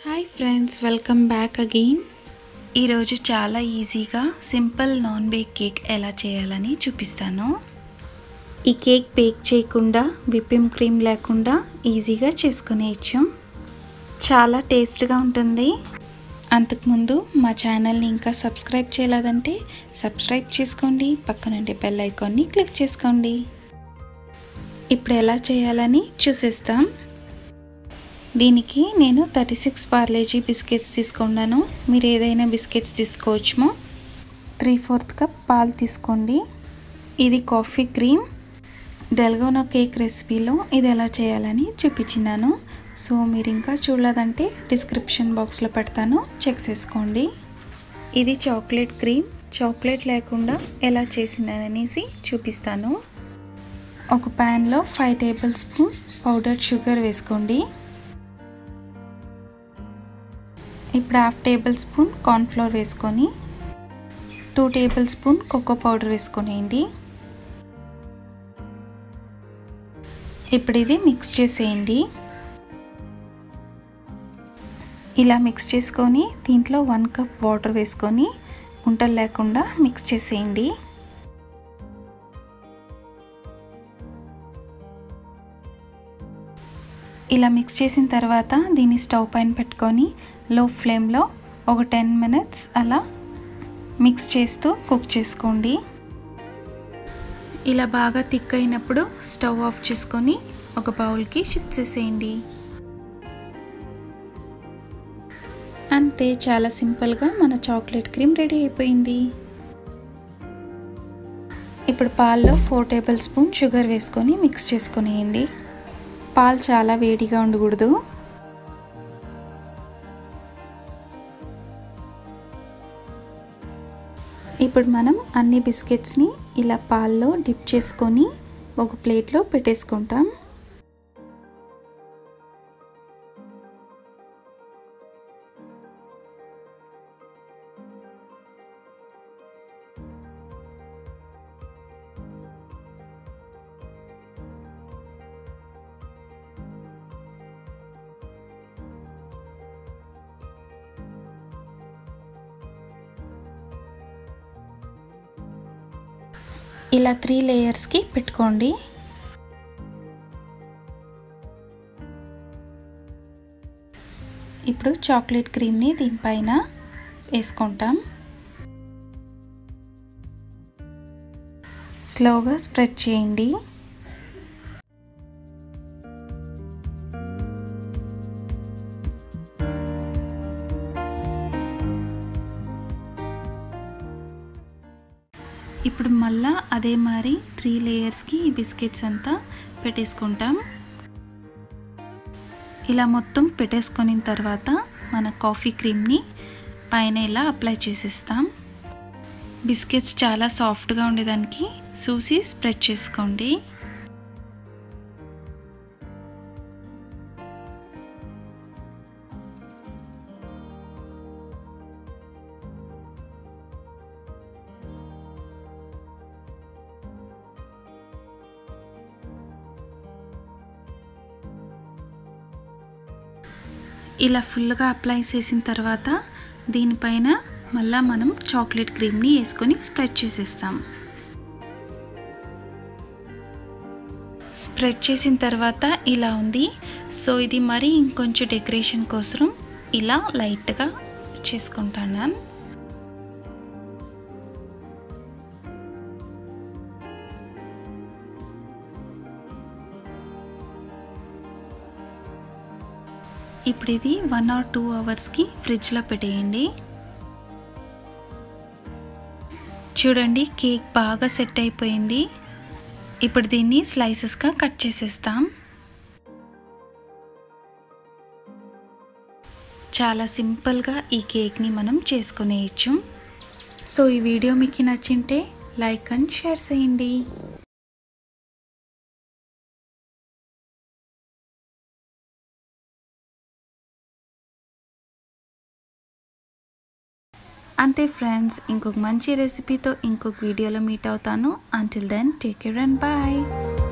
hi friends welcome back again ఈరోజు చాలా ఈజీగా సింపుల్ నాన్ బేక్ కేక్ ఎలా చేయాలని చూపిస్తాను ఈ కేక్ బేక్ చేయకుండా విప్పింగ్ క్రీమ్ లేకుండా ఈజీగా చేసుకునేయచ్చు చాలా టేస్ట్గా ఉంటుంది అంతకుముందు మా ఛానల్ని ఇంకా సబ్స్క్రైబ్ చేయలేదంటే సబ్స్క్రైబ్ చేసుకోండి పక్కనుండే బెల్ ఐకాన్ని క్లిక్ చేసుకోండి ఇప్పుడు ఎలా చేయాలని చూసేస్తాం దీనికి నేను థర్టీ సిక్స్ పార్లేజీ బిస్కెట్స్ తీసుకున్నాను మీరు ఏదైనా బిస్కెట్స్ తీసుకోవచ్చుమో త్రీ ఫోర్త్ కప్ పాలు తీసుకోండి ఇది కాఫీ క్రీమ్ డెల్గోనా కేక్ రెసిపీలో ఇది ఎలా చేయాలని చూపించినాను సో మీరు ఇంకా చూడలేదంటే డిస్క్రిప్షన్ బాక్స్లో పెడతాను చెక్ చేసుకోండి ఇది చాక్లెట్ క్రీమ్ చాక్లెట్ లేకుండా ఎలా చేసిందనేసి చూపిస్తాను ఒక ప్యాన్లో five tablespoon powder sugar వేసుకోండి ఇప్పుడు హాఫ్ టేబుల్ స్పూన్ కార్న్ఫ్లోర్ వేసుకొని two tablespoon cocoa powder వేసుకొనేయండి ఇప్పుడు ఇది మిక్స్ చేసేయండి ఇలా మిక్స్ చేసుకొని దీంట్లో వన్ కప్ వాటర్ వేసుకొని ఉంటలు లేకుండా మిక్స్ చేసేయండి ఇలా మిక్స్ చేసిన తర్వాత దీన్ని స్టవ్ పైన పెట్టుకొని లో ఫ్లేమ్లో ఒక టెన్ మినిట్స్ అలా మిక్స్ చేస్తూ కుక్ చేసుకోండి ఇలా బాగా థిక్ అయినప్పుడు స్టవ్ ఆఫ్ చేసుకొని ఒక బౌల్కి షిఫ్ట్ చేసేయండి అంతే చాలా సింపుల్గా మన చాక్లెట్ క్రీమ్ రెడీ అయిపోయింది ఇప్పుడు పాల్లో ఫోర్ టేబుల్ స్పూన్ షుగర్ వేసుకొని మిక్స్ చేసుకునేయండి పాలు చాలా వేడిగా ఉండకూడదు ఇప్పుడు మనం అన్ని బిస్కెట్స్ని ఇలా పాల్లో డిప్ చేసుకొని ఒక ప్లేట్లో పెట్టేసుకుంటాం ఇలా త్రీ లేయర్స్కి పెట్టుకోండి ఇప్పుడు చాక్లెట్ క్రీమ్ని దీనిపైన వేసుకుంటాం స్లోగా స్ప్రెడ్ చేయండి ఇప్పుడు మళ్ళా అదే మరి త్రీ లేయర్స్కి ఈ బిస్కెట్స్ అంతా పెట్టేసుకుంటాం ఇలా మొత్తం పెట్టేసుకొని తర్వాత మన కాఫీ క్రీమ్ని పైన ఇలా అప్లై చేసేస్తాం బిస్కెట్స్ చాలా సాఫ్ట్గా ఉండేదానికి చూసి స్ప్రెడ్ చేసుకోండి ఇలా ఫుల్గా అప్లై చేసిన తర్వాత దీనిపైన మళ్ళీ మనం చాక్లెట్ క్రీమ్ని వేసుకొని స్ప్రెడ్ చేసేస్తాం స్ప్రెడ్ చేసిన తర్వాత ఇలా ఉంది సో ఇది మరి ఇంకొంచెం డెకరేషన్ కోసం ఇలా లైట్గా చేసుకుంటాను ఇప్పుడు ఇది వన్ ఆర్ టూ అవర్స్కి ఫ్రిడ్జ్లో పెట్టేయండి చూడండి కేక్ బాగా సెట్ అయిపోయింది ఇప్పుడు దీన్ని స్లైసెస్గా కట్ చేసేస్తాం చాలా సింపుల్గా ఈ కేక్ని మనం చేసుకునేయచ్చు సో ఈ వీడియో మీకు నచ్చింటే లైక్ అండ్ షేర్ చేయండి అంతే ఫ్రెండ్స్ ఇంకొక మంచి రెసిపీతో ఇంకొక వీడియోలో మీట్ అవుతాను until then take care and bye